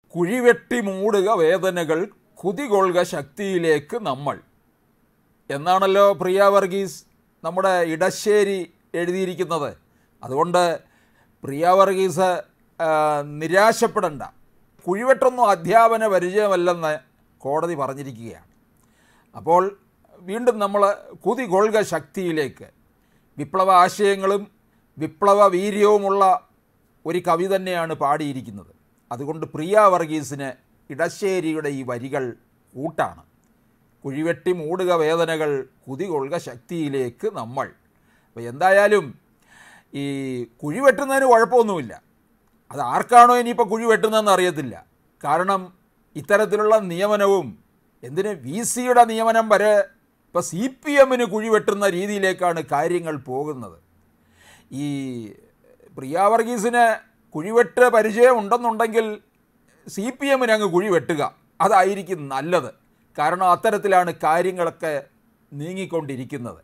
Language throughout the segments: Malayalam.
കുഴിവെട്ടി മൂടുക വേദനകൾ കുതികൊള്ളുക ശക്തിയിലേക്ക് നമ്മൾ എന്നാണല്ലോ പ്രിയ വർഗീസ് നമ്മുടെ ഇടശ്ശേരി എഴുതിയിരിക്കുന്നത് അതുകൊണ്ട് പ്രിയ വർഗീസ് ആ, നിരാശപ്പെടണ്ട കുഴിവെട്ടൊന്നും അധ്യാപന പരിചയമല്ലെന്ന് കോടതി പറഞ്ഞിരിക്കുകയാണ് അപ്പോൾ വീണ്ടും നമ്മൾ കുതികൊള്ളുക ശക്തിയിലേക്ക് വിപ്ലവ ആശയങ്ങളും വിപ്ലവ വീര്യവുമുള്ള ഒരു കവി തന്നെയാണ് പാടിയിരിക്കുന്നത് അതുകൊണ്ട് പ്രിയ വർഗീസിന് ഇടശ്ശേരിയുടെ ഈ വരികൾ കൂട്ടാണ് കുഴിവെട്ടി മൂടുക വേദനകൾ കുതികൊള്ളുക ശക്തിയിലേക്ക് നമ്മൾ അപ്പോൾ എന്തായാലും ഈ കുഴി വെട്ടുന്നതിന് കുഴപ്പമൊന്നുമില്ല അത് ആർക്കാണോ ഇനിയിപ്പോൾ കുഴി വെട്ടുന്നതെന്ന് അറിയത്തില്ല കാരണം ഇത്തരത്തിലുള്ള നിയമനവും എന്തിന് വി സിയുടെ നിയമനം വരെ ഇപ്പോൾ സി പി എമ്മിന് കുഴി വെട്ടുന്ന രീതിയിലേക്കാണ് കാര്യങ്ങൾ പോകുന്നത് ഈ പ്രിയ വർഗീസിന് കുഴിവെട്ട് പരിചയം ഉണ്ടെന്നുണ്ടെങ്കിൽ സി പി എമ്മിന് അങ്ങ് കുഴി വെട്ടുക അതായിരിക്കും നല്ലത് കാരണം അത്തരത്തിലാണ് കാര്യങ്ങളൊക്കെ നീങ്ങിക്കൊണ്ടിരിക്കുന്നത്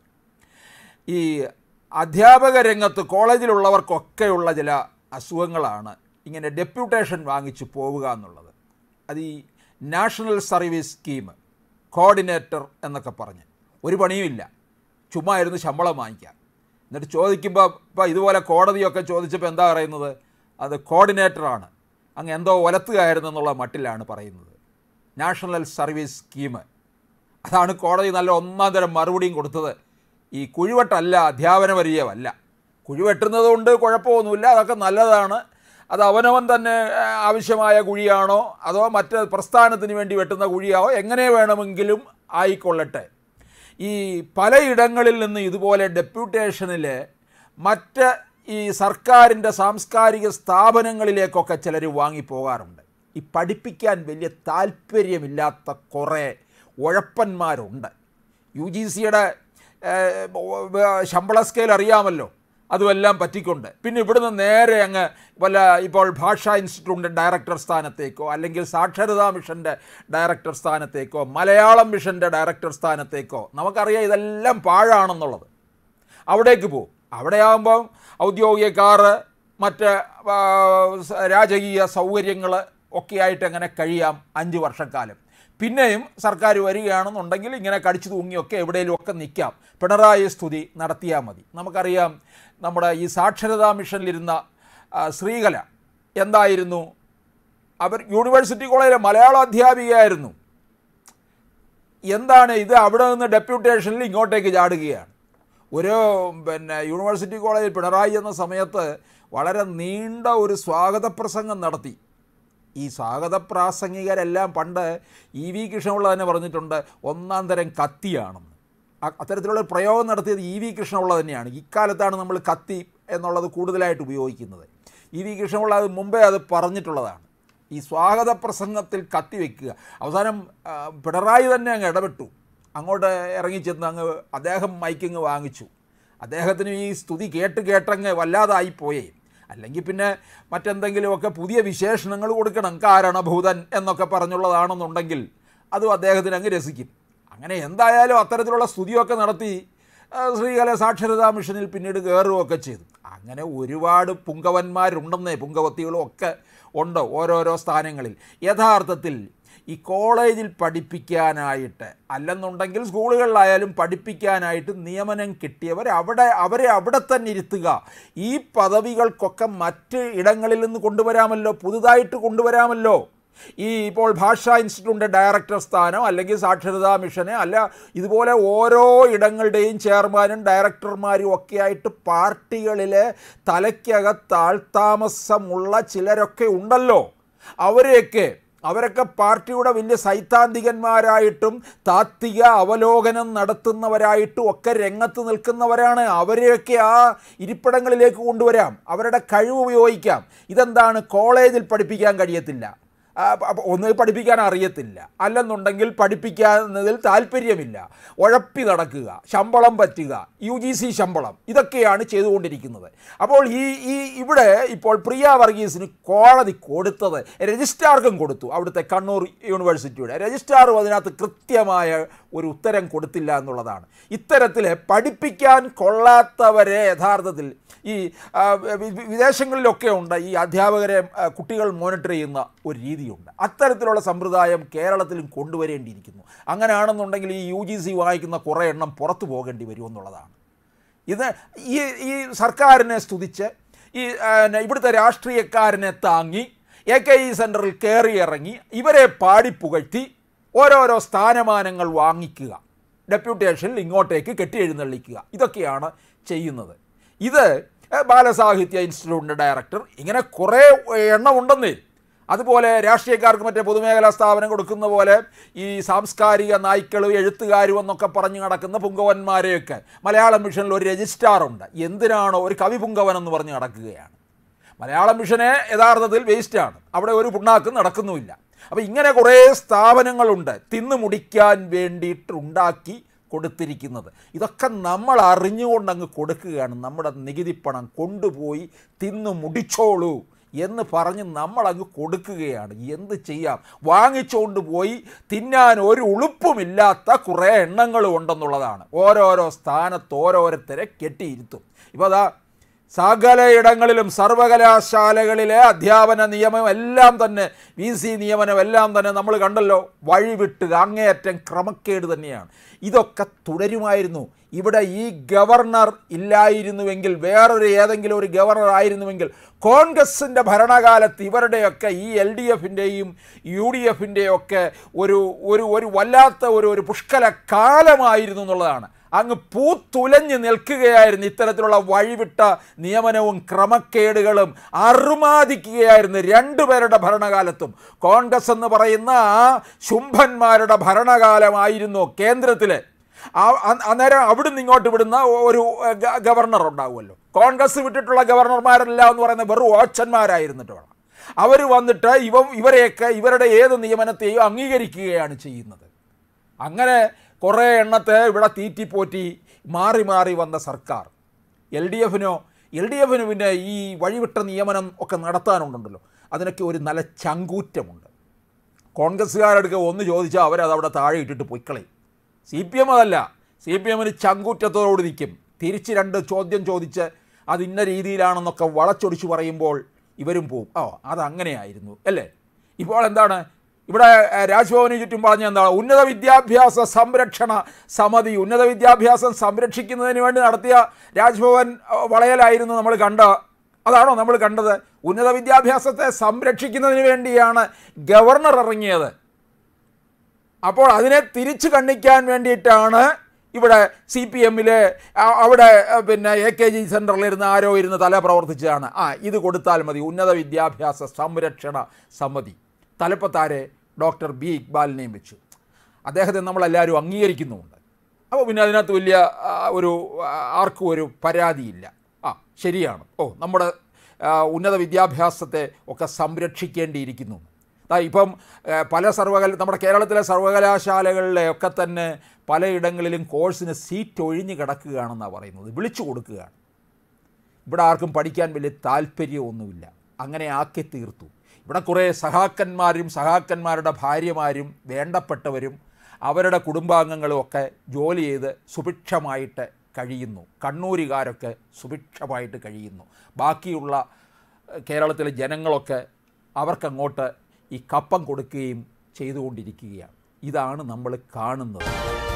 ഈ അധ്യാപക രംഗത്ത് കോളേജിലുള്ളവർക്കൊക്കെയുള്ള ചില അസുഖങ്ങളാണ് ഇങ്ങനെ ഡെപ്യൂട്ടേഷൻ വാങ്ങിച്ചു പോവുക എന്നുള്ളത് അത് ഈ നാഷണൽ സർവീസ് സ്കീം കോർഡിനേറ്റർ എന്നൊക്കെ പറഞ്ഞ് ഒരു പണിയുമില്ല ചുമ്മാ ഇരുന്ന് ശമ്പളം വാങ്ങിക്കാം എന്നിട്ട് ചോദിക്കുമ്പോൾ ഇപ്പോൾ ഇതുപോലെ കോടതിയൊക്കെ ചോദിച്ചപ്പോൾ എന്താ പറയുന്നത് അത് കോർഡിനേറ്ററാണ് അങ്ങ് എന്തോ ഒലത്തുകയായിരുന്നു എന്നുള്ള മട്ടിലാണ് പറയുന്നത് നാഷണൽ സർവീസ് സ്കീം അതാണ് കോടതി നല്ല ഒന്നാം തരം മറുപടിയും കൊടുത്തത് ഈ കുഴിവെട്ടല്ല അധ്യാപന പരിചയമല്ല കുഴിവെട്ടുന്നത് കൊണ്ട് കുഴപ്പമൊന്നുമില്ല അതൊക്കെ നല്ലതാണ് അത് അവനവൻ തന്നെ ആ, ആവശ്യമായ കുഴിയാണോ അതോ മറ്റ് പ്രസ്ഥാനത്തിന് വേണ്ടി വെട്ടുന്ന കുഴിയാവോ എങ്ങനെ വേണമെങ്കിലും ആയിക്കൊള്ളട്ടെ ഈ പലയിടങ്ങളിൽ നിന്ന് ഇതുപോലെ ഡെപ്യൂട്ടേഷനിൽ മറ്റ് ഈ സർക്കാരിൻ്റെ സാംസ്കാരിക സ്ഥാപനങ്ങളിലേക്കൊക്കെ ചിലർ വാങ്ങിപ്പോകാറുണ്ട് ഈ പഠിപ്പിക്കാൻ വലിയ താല്പര്യമില്ലാത്ത കുറേ ഉഴപ്പന്മാരുണ്ട് യു ജി സിയുടെ ശമ്പള സ്കെയിൽ അറിയാമല്ലോ അതുമെല്ലാം പറ്റിക്കൊണ്ട് പിന്നെ ഇവിടുന്ന് നേരെ അങ്ങ് വല്ല ഇപ്പോൾ ഭാഷാ ഇൻസ്റ്റിറ്റ്യൂട്ടിൻ്റെ ഡയറക്ടർ സ്ഥാനത്തേക്കോ അല്ലെങ്കിൽ സാക്ഷരതാ മിഷൻ്റെ ഡയറക്ടർ സ്ഥാനത്തേക്കോ മലയാളം മിഷൻ്റെ ഡയറക്ടർ സ്ഥാനത്തേക്കോ നമുക്കറിയാം ഇതെല്ലാം പാഴാണെന്നുള്ളത് അവിടേക്ക് പോകും അവിടെയാകുമ്പം ഔദ്യോഗിക കാറ് മറ്റ് ആ, സ- രാജകീയ സൗകര്യങ്ങൾ ഒക്കെ ആയിട്ട് അങ്ങനെ കഴിയാം അഞ്ച് വർഷക്കാലം പിന്നെയും സർക്കാർ വരികയാണെന്നുണ്ടെങ്കിൽ ഇങ്ങനെ കടിച്ചു തൂങ്ങിയൊക്കെ എവിടെയെങ്കിലും ഒക്കെ നിൽക്കാം പിണറായി സ്തുതി നടത്തിയാൽ മതി നമുക്കറിയാം നമ്മുടെ ഈ സാക്ഷരതാ മിഷനിലിരുന്ന ആ, ശ്രീകല എന്തായിരുന്നു അവർ യൂണിവേഴ്സിറ്റി കോളേജിലെ മലയാള അധ്യാപികയായിരുന്നു എന്താണ് ഇത് അവിടെ നിന്ന് ഡെപ്യൂട്ടേഷനിൽ ഇങ്ങോട്ടേക്ക് ചാടുകയാണ് ഒരു പിന്നെ യൂണിവേഴ്സിറ്റി കോളേജിൽ പിണറായി എന്ന സമയത്ത് വളരെ നീണ്ട ഒരു സ്വാഗത പ്രസംഗം നടത്തി ഈ സ്വാഗത പ്രാസംഗികരെല്ലാം പണ്ട് ഇ വി കൃഷ്ണപിള്ള തന്നെ പറഞ്ഞിട്ടുണ്ട് ഒന്നാം തരം കത്തിയാണെന്ന് അ- അത്തരത്തിലുള്ള ഒരു പ്രയോഗം നടത്തിയത് ഇ വി കൃഷ്ണപിള്ള തന്നെയാണ് ഇക്കാലത്താണ് നമ്മൾ കത്തി എന്നുള്ളത് കൂടുതലായിട്ട് ഉപയോഗിക്കുന്നത് ഇ വി കൃഷ്ണപിള്ള അത് മുമ്പേ അത് പറഞ്ഞിട്ടുള്ളതാണ് ഈ സ്വാഗത പ്രസംഗത്തിൽ കത്തി വെക്കുക അവസാനം ആ, പിണറായി തന്നെ അങ്ങ് ഇടപെട്ടു അങ്ങോട്ട് ഇറങ്ങിച്ചെന്ന് അങ്ങ് അദ്ദേഹം മൈക്കിങ് വാങ്ങിച്ചു അദ്ദേഹത്തിന് ഈ സ്തുതി കേട്ട് കേട്ടങ്ങ് വല്ലാതായിപ്പോയേ അല്ലെങ്കിൽ പിന്നെ മറ്റെന്തെങ്കിലുമൊക്കെ പുതിയ വിശേഷണങ്ങൾ കൊടുക്കണം കാരണഭൂതൻ എന്നൊക്കെ പറഞ്ഞുള്ളതാണെന്നുണ്ടെങ്കിൽ അതും അദ്ദേഹത്തിന് അങ്ങ് രസിക്കും അങ്ങനെ എന്തായാലും അത്തരത്തിലുള്ള സ്തുതിയൊക്കെ നടത്തി ആ, ശ്രീകല സാക്ഷരതാ മിഷനിൽ പിന്നീട് കയറുകയൊക്കെ ചെയ്തു അങ്ങനെ ഒരുപാട് പുങ്കവന്മാരുണ്ടെന്നേ പുങ്കവത്തികളും ഒക്കെ ഉണ്ട് ഓരോരോ സ്ഥാനങ്ങളിൽ യഥാർത്ഥത്തിൽ ഈ കോളേജിൽ പഠിപ്പിക്കാനായിട്ട് അല്ലെന്നുണ്ടെങ്കിൽ സ്കൂളുകളിലായാലും പഠിപ്പിക്കാനായിട്ട് നിയമനം കിട്ടിയവർ അവിടെ അവരെ അവിടെ തന്നെ ഇരുത്തുക ഈ പദവികൾക്കൊക്കെ മറ്റ് ഇടങ്ങളിൽ നിന്ന് കൊണ്ടുവരാമല്ലോ പുതുതായിട്ട് കൊണ്ടുവരാമല്ലോ ഈ ഇപ്പോൾ ഭാഷാ ഇൻസ്റ്റിറ്റ്യൂട്ടിൻ്റെ ഡയറക്ടർ സ്ഥാനം അല്ലെങ്കിൽ സാക്ഷരതാ മിഷന് അല്ല ഇതുപോലെ ഓരോ ഇടങ്ങളുടെയും ചെയർമാനും ഡയറക്ടർമാരും ഒക്കെ ആയിട്ട് പാർട്ടികളിലെ തലയ്ക്കകത്ത് ആൾതാമസമുള്ള ചിലരൊക്കെ ഉണ്ടല്ലോ അവരെയൊക്കെ അവരൊക്കെ പാർട്ടിയുടെ വലിയ സൈദ്ധാന്തികന്മാരായിട്ടും താത്വിക അവലോകനം നടത്തുന്നവരായിട്ടും ഒക്കെ രംഗത്ത് നിൽക്കുന്നവരാണ് അവരെയൊക്കെ ആ ഇരിപ്പിടങ്ങളിലേക്ക് കൊണ്ടുവരാം അവരുടെ കഴിവ് ഉപയോഗിക്കാം ഇതെന്താണ് കോളേജിൽ പഠിപ്പിക്കാൻ കഴിയത്തില്ല ആ, പ- പ- ഒന്ന് പഠിപ്പിക്കാൻ അറിയത്തില്ല അല്ലെന്നുണ്ടെങ്കിൽ പഠിപ്പിക്കുന്നതിൽ താല്പര്യമില്ല ഉഴപ്പി നടക്കുക ശമ്പളം പറ്റുക യു ജി സി ശമ്പളം ഇതൊക്കെയാണ് ചെയ്തുകൊണ്ടിരിക്കുന്നത് അപ്പോൾ ഈ ഈ ഇവിടെ ഇപ്പോൾ പ്രിയ വർഗീസിന് കോടതി കൊടുത്തത് രജിസ്ട്രാർക്കും കൊടുത്തു അവിടുത്തെ കണ്ണൂർ യൂണിവേഴ്സിറ്റിയുടെ രജിസ്ട്രാറും അതിനകത്ത് കൃത്യമായ ഒരു ഉത്തരം കൊടുത്തില്ല എന്നുള്ളതാണ് ഇത്തരത്തിൽ പഠിപ്പിക്കാൻ കൊള്ളാത്തവരെ യഥാർത്ഥത്തിൽ ഈ ആ, വി- വി- വിദേശങ്ങളിലൊക്കെ ഉണ്ട് ഈ അധ്യാപകരെ ആ, കുട്ടികൾ മോണിറ്റർ ചെയ്യുന്ന ഒരു രീതി പരിമിതിയുണ്ട് അത്തരത്തിലുള്ള സമ്പ്രദായം കേരളത്തിലും കൊണ്ടുവരേണ്ടിയിരിക്കുന്നു അങ്ങനെയാണെന്നുണ്ടെങ്കിൽ ഈ യു ജി സി വായിക്കുന്ന കുറേ എണ്ണം പുറത്തു പോകേണ്ടി വരുമെന്നുള്ളതാണ് ഇത് ഈ ഈ സർക്കാരിനെ സ്തുതിച്ച് ഈ ആ, ന- ഇവിടുത്തെ രാഷ്ട്രീയക്കാരനെ താങ്ങി എ കെ ഇ സെൻറ്ററിൽ കയറി ഇറങ്ങി ഇവരെ പാടിപ്പുകഴ്ത്തി ഓരോരോ സ്ഥാനമാനങ്ങൾ വാങ്ങിക്കുക ഡെപ്യൂട്ടേഷനിൽ ഇങ്ങോട്ടേക്ക് കെട്ടിയെഴുന്നള്ളിക്കുക ഇതൊക്കെയാണ് ചെയ്യുന്നത് ഇത് ഏ, ബാലസാഹിത്യ ഇൻസ്റ്റിറ്റ്യൂട്ടിൻ്റെ ഡയറക്ടർ ഇങ്ങനെ കുറേ എണ്ണമുണ്ടെന്നേ അതുപോലെ രാഷ്ട്രീയക്കാർക്ക് മറ്റേ പൊതുമേഖലാ സ്ഥാപനം കൊടുക്കുന്ന പോലെ ഈ സാംസ്കാരിക നായ്ക്കളും എഴുത്തുകാരും എന്നൊക്കെ പറഞ്ഞു നടക്കുന്ന പുങ്കവന്മാരെയൊക്കെ മലയാളം മിഷനിൽ ഒരു രജിസ്ട്രാറുണ്ട് എന്തിനാണോ ഒരു കവി പുങ്കവൻ എന്ന് പറഞ്ഞ് നടക്കുകയാണ് മലയാളം മിഷനെ യഥാർത്ഥത്തിൽ വേസ്റ്റാണ് അവിടെ ഒരു പുണ്ണാക്കും നടക്കുന്നുമില്ല അപ്പോൾ ഇങ്ങനെ കുറേ സ്ഥാപനങ്ങളുണ്ട് തിന്നു മുടിക്കാൻ വേണ്ടിയിട്ടുണ്ടാക്കി കൊടുത്തിരിക്കുന്നത് ഇതൊക്കെ നമ്മൾ അറിഞ്ഞുകൊണ്ട് അങ്ങ് കൊടുക്കുകയാണ് നമ്മുടെ നികുതിപ്പണം കൊണ്ടുപോയി തിന്നു മുടിച്ചോളൂ എന്ന് പറഞ്ഞ് നമ്മളങ്ങ് കൊടുക്കുകയാണ് എന്ത് ചെയ്യാം വാങ്ങിച്ചുകൊണ്ട് പോയി തിന്നാൻ ഒരു ഉളുപ്പുമില്ലാത്ത കുറേ എണ്ണങ്ങളും ഉണ്ടെന്നുള്ളതാണ് ഓരോരോ സ്ഥാനത്ത് ഓരോരുത്തരെ കെട്ടിയിരുത്തും ഇപ്പോൾ അതാ സകലയിടങ്ങളിലും സർവകലാശാലകളിലെ അധ്യാപന നിയമം എല്ലാം തന്നെ വി സി നിയമനം എല്ലാം തന്നെ നമ്മൾ കണ്ടല്ലോ വഴിവിട്ട് അങ്ങേയറ്റം ക്രമക്കേട് തന്നെയാണ് ഇതൊക്കെ തുടരുമായിരുന്നു ഇവിടെ ഈ ഗവർണർ ഇല്ലായിരുന്നുവെങ്കിൽ വേറൊരു ഏതെങ്കിലും ഒരു ഗവർണർ ആയിരുന്നുവെങ്കിൽ കോൺഗ്രസിൻ്റെ ഭരണകാലത്ത് ഇവരുടെയൊക്കെ ഈ എൽ ഡി എഫിൻ്റെയും യു ഡി എഫിൻ്റെയും ഒക്കെ ഒരു ഒരു ഒരു വല്ലാത്ത ഒരു ഒരു പുഷ്കല കാലമായിരുന്നു എന്നുള്ളതാണ് അങ്ങ് പൂത്തുലഞ്ഞ് നിൽക്കുകയായിരുന്നു ഇത്തരത്തിലുള്ള വഴിവിട്ട നിയമനവും ക്രമക്കേടുകളും അറുമാദിക്കുകയായിരുന്നു രണ്ടുപേരുടെ ഭരണകാലത്തും കോൺഗ്രസ് എന്ന് പറയുന്ന ആ ശുംഭന്മാരുടെ ഭരണകാലമായിരുന്നു കേന്ദ്രത്തിലെ ആ- അ- അന്നേരം അവിടുന്ന് ഇങ്ങോട്ട് വിടുന്ന ഒരു ഗ- ഗവർണർ ഉണ്ടാവുമല്ലോ കോൺഗ്രസ് വിട്ടിട്ടുള്ള ഗവർണർമാരെല്ലാം എന്ന് പറയുന്നത് വെറും ഓച്ചന്മാരായിരുന്നിട്ട് വേണം അവർ വന്നിട്ട് ഇവ ഇവരെയൊക്കെ ഇവരുടെ ഏത് നിയമനത്തെയും അംഗീകരിക്കുകയാണ് ചെയ്യുന്നത് അങ്ങനെ കുറേ എണ്ണത്തെ ഇവിടെ തീറ്റിപ്പോറ്റി മാറി മാറി വന്ന സർക്കാർ എൽ ഡി എഫിനോ എൽ ഡി എഫിന് പിന്നെ ഈ വഴിവിട്ട നിയമനം ഒക്കെ നടത്താനുണ്ടല്ലോ അതിനൊക്കെ ഒരു നല്ല ചങ്കൂറ്റമുണ്ട് കോൺഗ്രസ്സുകാരെടുക്കുക ഒന്ന് ചോദിച്ചാൽ അവരത് അവിടെ താഴെ ഇട്ടിട്ട് പൊയ്ക്കളയും സി പി എം അതല്ല സി പി എമ്മിന് ചങ്കൂറ്റത്തോട് നിൽക്കും തിരിച്ച് രണ്ട് ചോദ്യം ചോദിച്ച് അത് ഇന്ന രീതിയിലാണെന്നൊക്കെ വളച്ചൊടിച്ച് പറയുമ്പോൾ ഇവരും പോവും ഓ അതങ്ങനെയായിരുന്നു അല്ലേ ഇപ്പോൾ എന്താണ് ഇവിടെ ഏഹ്, രാജ്ഭവന് ചുറ്റും പറഞ്ഞ എന്താണ് ഉന്നത വിദ്യാഭ്യാസ സംരക്ഷണ സമിതി ഉന്നത വിദ്യാഭ്യാസം സംരക്ഷിക്കുന്നതിന് വേണ്ടി നടത്തിയ രാജ്ഭവൻ ഏഹ്, വളയലായിരുന്നു നമ്മൾ കണ്ട അതാണോ നമ്മൾ കണ്ടത് ഉന്നത വിദ്യാഭ്യാസത്തെ സംരക്ഷിക്കുന്നതിന് വേണ്ടിയാണ് ഗവർണർ ഇറങ്ങിയത് അപ്പോൾ അതിനെ തിരിച്ചു കണ്ണിക്കാൻ വേണ്ടിയിട്ടാണ് ഇവിടെ സി പി എമ്മിലെ അവിടെ ആ, പിന്നെ എ കെ ജി സെൻറ്ററിലിരുന്ന് ആരോ ഇരുന്ന് തല പ്രവർത്തിച്ചതാണ് ആ ഇത് കൊടുത്താൽ മതി ഉന്നത വിദ്യാഭ്യാസ സംരക്ഷണ സമിതി തലപ്പത്താരെ ഡോക്ടർ ബി ഇക്ബാലിനെയും വെച്ചു അദ്ദേഹത്തെ നമ്മളെല്ലാവരും അംഗീകരിക്കുന്നുമുണ്ട് അപ്പോൾ പിന്നെ അതിനകത്ത് വലിയ ആ, ഒരു ആ, ആർക്കും ഒരു പരാതിയില്ല ആ ശരിയാണ് ഓ നമ്മുടെ ആ, ഉന്നത വിദ്യാഭ്യാസത്തെ ഒക്കെ സംരക്ഷിക്കേണ്ടിയിരിക്കുന്നു ദാ ഇപ്പം ഏ, പല സർവകല നമ്മുടെ കേരളത്തിലെ സർവകലാശാലകളിലെ ഒക്കെ തന്നെ പലയിടങ്ങളിലും കോഴ്സിന് സീറ്റ് ഒഴിഞ്ഞു കിടക്കുകയാണെന്നാണ് പറയുന്നത് വിളിച്ചു കൊടുക്കുകയാണ് ഇവിടെ ആർക്കും പഠിക്കാൻ വലിയ താല്പര്യമൊന്നുമില്ല അങ്ങനെ ആക്കി തീർത്തു ഇവിടെ കുറേ സഹാക്കന്മാരും സഹാക്കന്മാരുടെ ഭാര്യമാരും വേണ്ടപ്പെട്ടവരും അവരുടെ കുടുംബാംഗങ്ങളും ഒക്കെ ജോലി ചെയ്ത് സുഭിക്ഷമായിട്ട് കഴിയുന്നു കണ്ണൂരുകാരൊക്കെ സുഭിക്ഷമായിട്ട് കഴിയുന്നു ബാക്കിയുള്ള ഏഹ്, കേരളത്തിലെ ജനങ്ങളൊക്കെ അവർക്കങ്ങോട്ട് ഈ കപ്പം കൊടുക്കുകയും ചെയ്തുകൊണ്ടിരിക്കുകയാണ് ഇതാണ് നമ്മൾ കാണുന്നത്